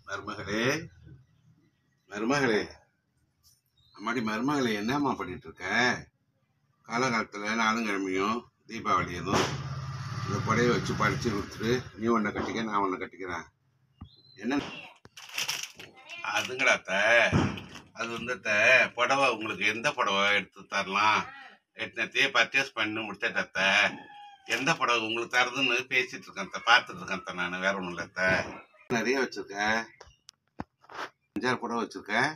மருமகளே மருமகளே அம்மாடி மருமகளே என்னம்மா பண்ணிட்டு இருக்க காலகாலத்தில் நாலுங்கிழமையும் தீபாவளி எதுவும் இந்த புடவைய வச்சு படிச்சு கொடுத்துட்டு நீ ஒன்றை கட்டிக்க நான் ஒன்றை கட்டிக்கிறேன் என்ன அதுங்கடா அத்தை அது வந்து அத்தை புடவை உங்களுக்கு எந்த புடவை எடுத்து தரலாம் எத்தனைத்தையே பர்ச்சேஸ் பண்ணி முடிச்சிட்ட அத்தை எந்த புடவை உங்களுக்கு தருதுன்னு பேசிட்டு இருக்கேன் அத்தை பார்த்துட்டு இருக்கேன் அத்தை நான் வேற ஒன்றும் இல்லை அத்தை நிறைய வச்சிருக்கேன் அஞ்சாறு புடவை வச்சிருக்கேன்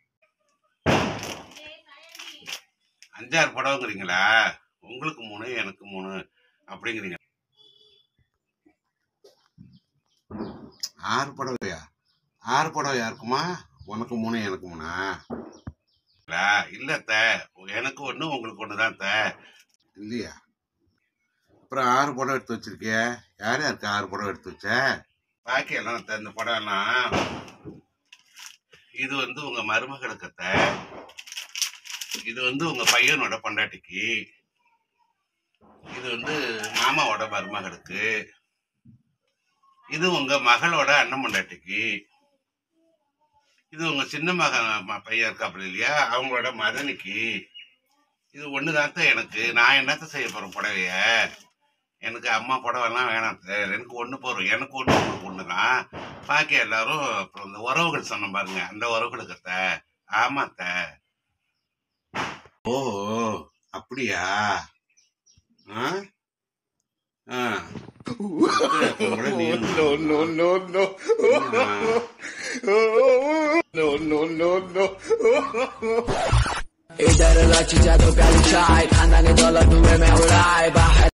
அஞ்சாறு புடவைங்கிறீங்களா உங்களுக்கு மூணு எனக்கு மூணு அப்படிங்கிறீங்க ஆறு புடவையா ஆறு புடவை யாருக்குமா உனக்கு மூணு எனக்கு மூணா இல்ல, இல்ல அத்த எனக்கு ஒண்ணு உங்களுக்கு ஒண்ணு தான் அத்த இல்லையா அப்புறம் ஆறு புடவை எடுத்து வச்சிருக்கிய யார் யாருக்கு ஆறு புடவை எடுத்து வச்ச பாக்கி எல்லாம் அத்தை இந்த புடவை எல்லாம் இது வந்து உங்க மருமகளுக்கு அத்த இது வந்து உங்க பையனோட பொண்டாட்டிக்கு இது வந்து மாமாவோட மருமகளுக்கு இது உங்க மகளோட அண்ணன் பொண்டாட்டிக்கு இது உங்க சின்ன மகன் ம- பையன் இருக்காப்புல இல்லையா அவங்களோட மதனிக்கு இது ஒண்ணுதாத்த எனக்கு நான் என்னத்த செய்ய போறேன் புடவைய எனக்கு அம்மா புடவைலாம் வேணாம் அத்தை. எனக்கு ஒண்ணு போறோம் எனக்கு ஒண்ணு உங்களுக்கு ஒண்ணுதான் பாக்கி எல்லாரும் அப்புறம் இந்த உறவுகள் சொன்ன பாருங்க அந்த உறவுகளுக்கு அத்த ஆமா அத்த ஓ அப்படியா ஆ ஆ உங்களை நீ- no, no, no, no. என்னடா? no, no, no, no. इधर लच जादू प्याली चाय खानदानी दौलत में मैं उड़ाए बाहर